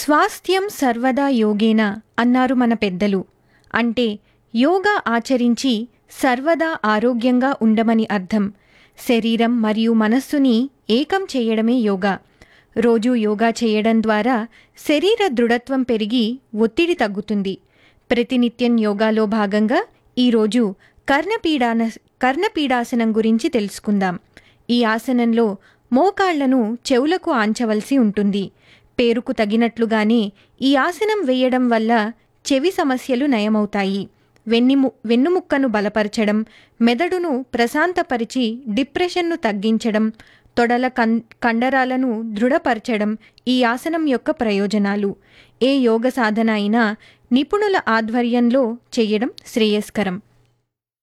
స్వాస్థ్యం సర్వదా యోగేన అన్నారు మన పెద్దలు అంటే యోగా ఆచరించి సర్వదా ఆరోగ్యంగా ఉండమని అర్థం శరీరం మరియు మనస్సుని ఏకం చేయడమే యోగా రోజూ యోగా చేయడం ద్వారా శరీర దృఢత్వం పెరిగి ఒత్తిడి తగ్గుతుంది ప్రతినిత్యం యోగాలో భాగంగా ఈరోజు కర్ణపీడాన కర్ణపీడాసనం గురించి తెలుసుకుందాం ఈ ఆసనంలో మోకాళ్లను చెవులకు ఆంచవలసి ఉంటుంది పేరుకు తగినట్లుగానే ఈ ఆసనం వేయడం వల్ల చెవి సమస్యలు నయమవుతాయి వెన్నిము వెన్నుముక్కను బలపరచడం మెదడును ప్రశాంతపరిచి డిప్రెషన్ను తగ్గించడం తొడల కం కండరాలను దృఢపరచడం ఈ ఆసనం యొక్క ప్రయోజనాలు ఏ యోగ సాధన అయినా నిపుణుల ఆధ్వర్యంలో చేయడం శ్రేయస్కరం